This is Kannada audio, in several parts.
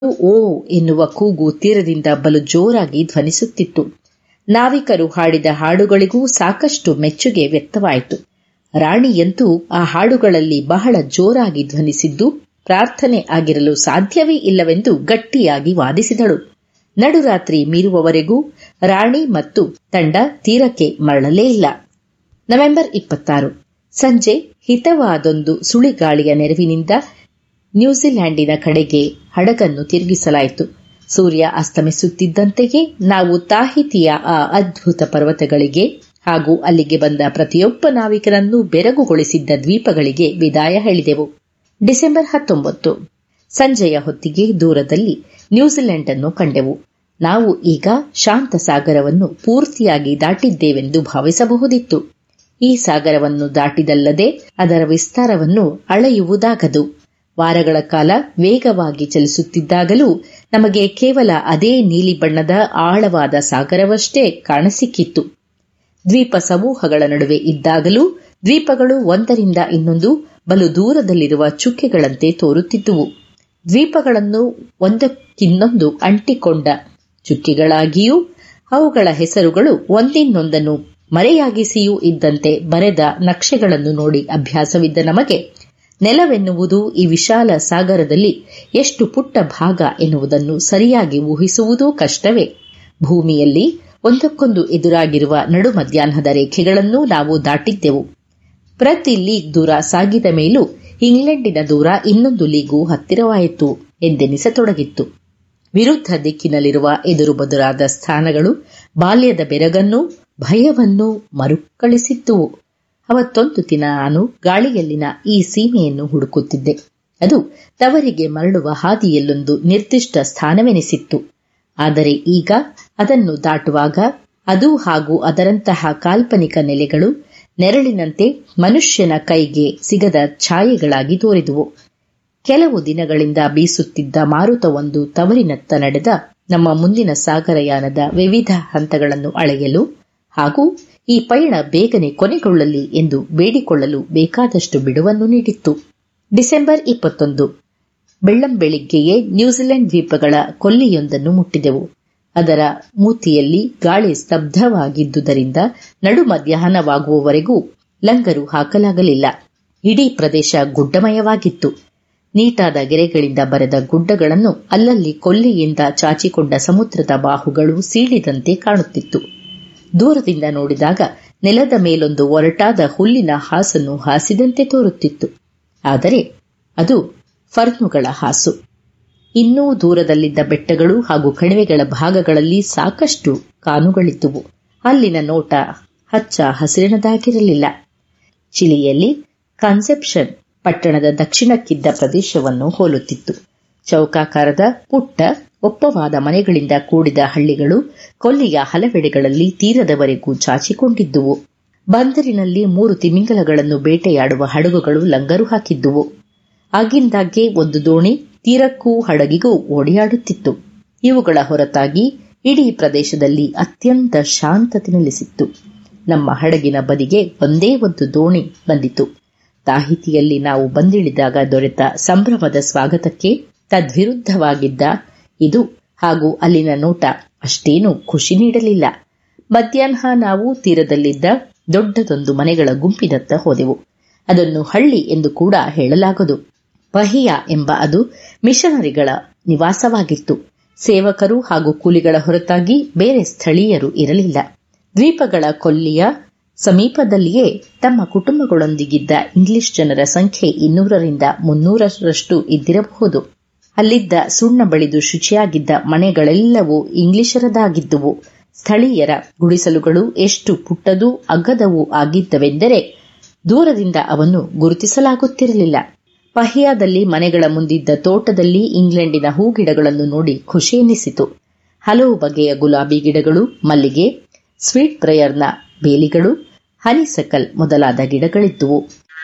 ಓ ಎನ್ನುವ ಕೂಗು ತೀರದಿಂದ ಬಲು ಜೋರಾಗಿ ಧ್ವನಿಸುತ್ತಿತ್ತು ನಾವಿಕರು ಹಾಡಿದ ಹಾಡುಗಳಿಗೂ ಸಾಕಷ್ಟು ಮೆಚ್ಚುಗೆ ವ್ಯಕ್ತವಾಯಿತು ರಾಣಿಯಂತೂ ಆ ಹಾಡುಗಳಲ್ಲಿ ಬಹಳ ಜೋರಾಗಿ ಧ್ವನಿಸಿದ್ದು ಪ್ರಾರ್ಥನೆ ಆಗಿರಲು ಸಾಧ್ಯವೇ ಇಲ್ಲವೆಂದು ಗಟ್ಟಿಯಾಗಿ ವಾದಿಸಿದಳು ನಡುರಾತ್ರಿ ಮೀರುವವರೆಗೂ ರಾಣಿ ಮತ್ತು ತಂಡ ತೀರಕ್ಕೆ ಮರಳಲೇ ಇಲ್ಲ ನವೆಂಬರ್ ಇಪ್ಪತ್ತಾರು ಸಂಜೆ ಹಿತವಾದೊಂದು ಸುಳಿಗಾಳಿಯ ನೆರವಿನಿಂದ ನ್ಯೂಜಿಲ್ಯಾಂಡಿನ ಕಡೆಗೆ ಹಡಗನ್ನು ತಿರುಗಿಸಲಾಯಿತು ಸೂರ್ಯ ಅಸ್ತಮಿಸುತ್ತಿದ್ದಂತೆಯೇ ನಾವು ತಾಹಿತಿಯ ಆ ಅದ್ಭುತ ಪರ್ವತಗಳಿಗೆ ಹಾಗೂ ಅಲ್ಲಿಗೆ ಬಂದ ಪ್ರತಿಯೊಬ್ಬ ನಾವಿಕರನ್ನು ಬೆರಗುಗೊಳಿಸಿದ್ದ ದ್ವೀಪಗಳಿಗೆ ವಿದಾಯ ಹೇಳಿದೆವು ಡಿಸೆಂಬರ್ ಹತ್ತೊಂಬತ್ತು ಸಂಜೆಯ ಹೊತ್ತಿಗೆ ದೂರದಲ್ಲಿ ನ್ಯೂಜಿಲೆಂಡ್ ಅನ್ನು ಕಂಡೆವು ನಾವು ಈಗ ಶಾಂತ ಸಾಗರವನ್ನು ಪೂರ್ತಿಯಾಗಿ ದಾಟಿದ್ದೇವೆಂದು ಭಾವಿಸಬಹುದಿತ್ತು ಈ ಸಾಗರವನ್ನು ದಾಟಿದಲ್ಲದೆ ಅದರ ವಿಸ್ತಾರವನ್ನು ಅಳೆಯುವುದಾಗದು ವಾರಗಳ ಕಾಲ ವೇಗವಾಗಿ ಚಲಿಸುತ್ತಿದ್ದಾಗಲೂ ನಮಗೆ ಕೇವಲ ಅದೇ ನೀಲಿ ಬಣ್ಣದ ಆಳವಾದ ಸಾಗರವಷ್ಟೇ ಕಾಣಸಿಕ್ಕಿತ್ತು ದ್ವೀಪ ಸಮೂಹಗಳ ನಡುವೆ ಇದ್ದಾಗಲೂ ದ್ವೀಪಗಳು ಒಂದರಿಂದ ಇನ್ನೊಂದು ಬಲು ದೂರದಲ್ಲಿರುವ ಚುಕ್ಕೆಗಳಂತೆ ತೋರುತ್ತಿದ್ದುವು ದ್ವೀಪಗಳನ್ನು ಒಂದಕ್ಕಿನ್ನೊಂದು ಅಂಟಿಕೊಂಡ ಚುಕ್ಕೆಗಳಾಗಿಯೂ ಅವುಗಳ ಹೆಸರುಗಳು ಒಂದಿನ್ನೊಂದನ್ನು ಮರೆಯಾಗಿಸಿಯೂ ಇದ್ದಂತೆ ಬರೆದ ನಕ್ಷೆಗಳನ್ನು ನೋಡಿ ಅಭ್ಯಾಸವಿದ್ದ ನಮಗೆ ನೆಲವೆನ್ನುವುದು ಈ ವಿಶಾಲ ಸಾಗರದಲ್ಲಿ ಎಷ್ಟು ಪುಟ್ಟ ಭಾಗ ಎನ್ನುವುದನ್ನು ಸರಿಯಾಗಿ ಊಹಿಸುವುದೂ ಕಷ್ಟವೇ ಭೂಮಿಯಲ್ಲಿ ಒಂದಕ್ಕೊಂದು ಎದುರಾಗಿರುವ ನಡು ಮಧ್ಯಾಹ್ನದ ರೇಖೆಗಳನ್ನೂ ನಾವು ದಾಟಿದ್ದೆವು ಪ್ರತಿ ಲೀಗ್ ದೂರ ಸಾಗಿದ ಮೇಲೂ ಇಂಗ್ಲೆಂಡಿನ ದೂರ ಇನ್ನೊಂದು ಲೀಗು ಹತ್ತಿರವಾಯಿತು ಎಂದೆನಿಸತೊಡಗಿತ್ತು ವಿರುದ್ಧ ದಿಕ್ಕಿನಲ್ಲಿರುವ ಎದುರು ಬದುರಾದ ಸ್ಥಾನಗಳು ಬಾಲ್ಯದ ಬೆರಗನ್ನೂ ಭಯವನ್ನೂ ಮರುಕಳಿಸಿದ್ದುವು ಅವತ್ತೊಂದು ದಿನ ನಾನು ಗಾಳಿಯಲ್ಲಿನ ಈ ಸೀಮೆಯನ್ನು ಹುಡುಕುತ್ತಿದ್ದೆ ಅದು ತವರಿಗೆ ಮರಳುವ ಹಾದಿಯಲ್ಲೊಂದು ನಿರ್ದಿಷ್ಟ ಸ್ಥಾನವೆನಿಸಿತ್ತು ಆದರೆ ಈಗ ಅದನ್ನು ದಾಟುವಾಗ ಅದು ಹಾಗೂ ಅದರಂತಹ ಕಾಲ್ಪನಿಕ ನೆಲೆಗಳು ನೆರಳಿನಂತೆ ಮನುಷ್ಯನ ಕೈಗೆ ಸಿಗದ ಛಾಯೆಗಳಾಗಿ ತೋರಿದುವು ಕೆಲವು ದಿನಗಳಿಂದ ಬೀಸುತ್ತಿದ್ದ ಮಾರುತವೊಂದು ತವರಿನತ್ತ ನಡೆದ ನಮ್ಮ ಮುಂದಿನ ಸಾಗರಯಾನದ ವಿವಿಧ ಹಂತಗಳನ್ನು ಅಳೆಯಲು ಹಾಗೂ ಈ ಪಯಣ ಬೇಗನೆ ಕೊನೆಗೊಳ್ಳಲಿ ಎಂದು ಬೇಡಿಕೊಳ್ಳಲು ಬೇಕಾದಷ್ಟು ಬಿಡುವನ್ನು ನೀಡಿತ್ತು ಡಿಸೆಂಬರ್ ಇಪ್ಪತ್ತೊಂದು ಬೆಳ್ಳಂಬೆಳಿಗ್ಗೆಯೇ ನ್ಯೂಜಿಲೆಂಡ್ ದ್ವೀಪಗಳ ಕೊಲ್ಲಿಯೊಂದನ್ನು ಮುಟ್ಟಿದೆವು ಅದರ ಮೂತಿಯಲ್ಲಿ ಗಾಳಿ ಸ್ತಬ್ಧವಾಗಿದ್ದುದರಿಂದ ನಡು ಮಧ್ಯಾಹ್ನವಾಗುವವರೆಗೂ ಲಂಗರು ಹಾಕಲಾಗಲಿಲ್ಲ ಇಡೀ ಪ್ರದೇಶ ಗುಡ್ಡಮಯವಾಗಿತ್ತು ನೀಟಾದ ಗೆರೆಗಳಿಂದ ಬರೆದ ಗುಡ್ಡಗಳನ್ನು ಅಲ್ಲಲ್ಲಿ ಕೊಲ್ಲಿಯಿಂದ ಚಾಚಿಕೊಂಡ ಸಮುದ್ರದ ಬಾಹುಗಳು ಸೀಳಿದಂತೆ ಕಾಣುತ್ತಿತ್ತು ದೂರದಿಂದ ನೋಡಿದಾಗ ನೆಲದ ಮೇಲೊಂದು ಒರಟಾದ ಹುಲ್ಲಿನ ಹಾಸನ್ನು ಹಾಸಿದಂತೆ ತೋರುತ್ತಿತ್ತು ಆದರೆ ಅದು ಫರ್ನುಗಳ ಹಾಸು ಇನ್ನೂ ದೂರದಲ್ಲಿದ್ದ ಬೆಟ್ಟಗಳು ಹಾಗೂ ಕಣಿವೆಗಳ ಭಾಗಗಳಲ್ಲಿ ಸಾಕಷ್ಟು ಕಾನುಗಳಿದ್ದುವು ಅಲ್ಲಿನ ನೋಟ ಹಚ್ಚ ಹಸಿರಿನದಾಗಿರಲಿಲ್ಲ ಚಿಲಿಯಲ್ಲಿ ಕನ್ಸೆಪ್ಷನ್ ಪಟ್ಟಣದ ದಕ್ಷಿಣಕ್ಕಿದ್ದ ಪ್ರದೇಶವನ್ನು ಹೋಲುತ್ತಿತ್ತು ಚೌಕಾಕಾರದ ಪುಟ್ಟ ಒಪ್ಪವಾದ ಮನೆಗಳಿಂದ ಕೂಡಿದ ಹಳ್ಳಿಗಳು ಕೊಲ್ಲಿಯ ಹಲವೆಡೆಗಳಲ್ಲಿ ತೀರದವರೆಗೂ ಚಾಚಿಕೊಂಡಿದ್ದುವು ಬಂದರಿನಲ್ಲಿ ಮೂರು ತಿಮಿಂಗಲಗಳನ್ನು ಬೇಟೆಯಾಡುವ ಹಡಗುಗಳು ಲಂಗರು ಹಾಕಿದ್ದುವು ಆಗಿಂದಾಗ್ಗೆ ಒಂದು ದೋಣಿ ತೀರಕ್ಕೂ ಹಡಗಿಗೂ ಓಡಿಯಾಡುತ್ತಿತ್ತು ಇವುಗಳ ಹೊರತಾಗಿ ಇಡೀ ಪ್ರದೇಶದಲ್ಲಿ ಅತ್ಯಂತ ಶಾಂತತೆ ನೆಲೆಸಿತ್ತು ನಮ್ಮ ಹಡಗಿನ ಬದಿಗೆ ಒಂದೇ ಒಂದು ದೋಣಿ ಬಂದಿತು ತಾಹಿತಿಯಲ್ಲಿ ನಾವು ಬಂದಿಳಿದಾಗ ದೊರೆತ ಸಂಭ್ರಮದ ಸ್ವಾಗತಕ್ಕೆ ತದ್ವಿರುದ್ಧವಾಗಿದ್ದ ಇದು ಹಾಗೂ ಅಲ್ಲಿನ ನೋಟ ಅಷ್ಟೇನೂ ಖುಷಿ ನೀಡಲಿಲ್ಲ ಮಧ್ಯಾಹ್ನ ನಾವು ತೀರದಲ್ಲಿದ್ದ ದೊಡ್ಡದೊಂದು ಮನೆಗಳ ಗುಂಪಿನತ್ತ ಹೋದೆವು ಅದನ್ನು ಹಳ್ಳಿ ಎಂದು ಕೂಡ ಹೇಳಲಾಗದು ಪಹಿಯಾ ಎಂಬ ಅದು ಮಿಷನರಿಗಳ ನಿವಾಸವಾಗಿತ್ತು ಸೇವಕರು ಹಾಗೂ ಕೂಲಿಗಳ ಹೊರತಾಗಿ ಬೇರೆ ಸ್ಥಳೀಯರು ಇರಲಿಲ್ಲ ದ್ವೀಪಗಳ ಕೊಲ್ಲಿಯ ಸಮೀಪದಲ್ಲಿಯೇ ತಮ್ಮ ಕುಟುಂಬಗಳೊಂದಿಗಿದ್ದ ಇಂಗ್ಲಿಷ್ ಜನರ ಸಂಖ್ಯೆ ಇನ್ನೂರರಿಂದ ಮುನ್ನೂರರಷ್ಟು ಇದ್ದಿರಬಹುದು ಅಲ್ಲಿದ್ದ ಸುಣ್ಣ ಬಳಿದು ಶುಚಿಯಾಗಿದ್ದ ಮನೆಗಳೆಲ್ಲವೂ ಇಂಗ್ಲಿಷರದಾಗಿದ್ದುವು ಸ್ಥಳೀಯರ ಗುಡಿಸಲುಗಳು ಎಷ್ಟು ಪುಟ್ಟದೂ ಅಗ್ಗದವೂ ಆಗಿದ್ದವೆಂದರೆ ದೂರದಿಂದ ಅವನ್ನು ಗುರುತಿಸಲಾಗುತ್ತಿರಲಿಲ್ಲ ಪಹಿಯಾದಲ್ಲಿ ಮನೆಗಳ ಮುಂದಿದ್ದ ತೋಟದಲ್ಲಿ ಇಂಗ್ಲೆಂಡಿನ ಹೂಗಿಡಗಳನ್ನು ನೋಡಿ ಖುಷಿ ಎನ್ನಿಸಿತು ಹಲವು ಬಗೆಯ ಗುಲಾಬಿ ಗಿಡಗಳು ಮಲ್ಲಿಗೆ ಸ್ವೀಟ್ ಬ್ರಯರ್ನ ಬೇಲಿಗಳು ಹನಿಸಕಲ್ ಮೊದಲಾದ ಗಿಡಗಳಿದ್ದುವು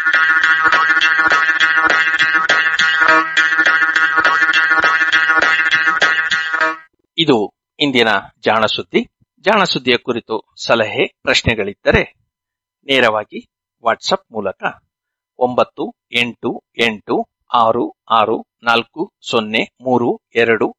ಇದು ಇಂದಿನ ಜಾಣ ಸುದ್ದಿ ಜಾಣ ಸುದ್ದಿಯ ಕುರಿತು ಸಲಹೆ ಪ್ರಶ್ನೆಗಳಿದ್ದರೆ ನೇರವಾಗಿ ವಾಟ್ಸಪ್ ಮೂಲಕ ಒಂಬತ್ತು ಎಂಟು ಎಂಟು ಆರು ಆರು ನಾಲ್ಕು ಸೊನ್ನೆ ಮೂರು ಎರಡು